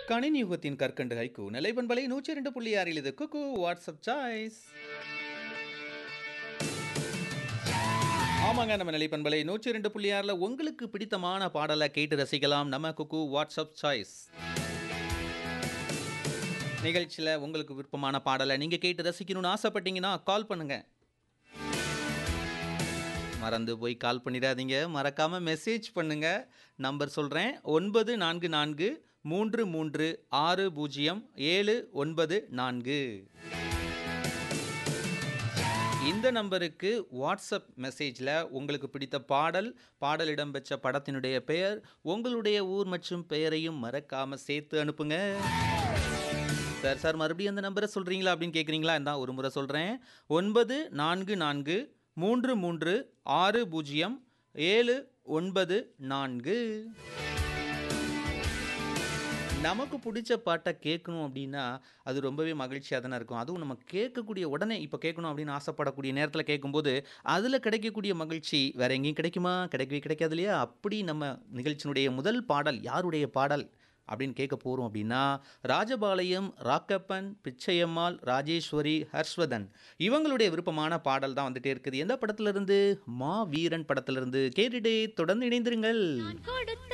கணினி யுகத்தின் கற்கண்டு ஹைக்கு நிலைபண்பலை நூற்றி இரண்டு புள்ளி ஆறில் இது குக்கு வாட்ஸ்அப் சாய்ஸ் ஆமாங்க நம்ம நிலைப்பண்பலை நூற்றி இரண்டு புள்ளி ஆறில் உங்களுக்கு பிடித்தமான பாடலை கேட்டு ரசிக்கலாம் நம்ம குக்கு வாட்ஸ்அப் சாய்ஸ் நிகழ்ச்சியில் உங்களுக்கு விருப்பமான பாடலை நீங்கள் கேட்டு ரசிக்கணும்னு ஆசைப்பட்டீங்கன்னா கால் பண்ணுங்க மறந்து போய் கால் பண்ணிடாதீங்க மறக்காமல் மெசேஜ் பண்ணுங்க நம்பர் சொல்கிறேன் ஒன்பது நான்கு நான்கு மூன்று மூன்று ஆறு பூஜ்ஜியம் ஏழு ஒன்பது நான்கு இந்த நம்பருக்கு வாட்ஸ்அப் மெசேஜில் உங்களுக்கு பிடித்த பாடல் பாடல் இடம்பெற்ற படத்தினுடைய பெயர் உங்களுடைய ஊர் மற்றும் பெயரையும் மறக்காமல் சேர்த்து அனுப்புங்க சார் சார் மறுபடியும் அந்த நம்பரை சொல்கிறீங்களா அப்படின்னு கேட்குறீங்களா இந்தா ஒரு முறை சொல்கிறேன் ஒன்பது நான்கு நான்கு மூன்று மூன்று ஆறு பூஜ்ஜியம் ஏழு ஒன்பது நான்கு நமக்கு பிடிச்ச பாட்டை கேட்கணும் அப்படின்னா அது ரொம்பவே மகிழ்ச்சியாக தானே இருக்கும் அதுவும் நம்ம கேட்கக்கூடிய உடனே இப்போ கேட்கணும் அப்படின்னு ஆசைப்படக்கூடிய நேரத்தில் கேட்கும்போது அதில் கிடைக்கக்கூடிய மகிழ்ச்சி வேற எங்கேயும் கிடைக்குமா கிடைக்கவே கிடைக்காது இல்லையா அப்படி நம்ம நிகழ்ச்சியினுடைய முதல் பாடல் யாருடைய பாடல் அப்படின்னு கேட்க போகிறோம் அப்படின்னா ராஜபாளையம் ராக்கப்பன் பிச்சையம்மாள் ராஜேஸ்வரி ஹர்ஷ்வதன் இவங்களுடைய விருப்பமான பாடல் தான் வந்துட்டே இருக்குது எந்த படத்திலிருந்து மா வீரன் படத்திலிருந்து கேட்டுட்டே தொடர்ந்து இணைந்திருங்கள் நான் கொடுத்த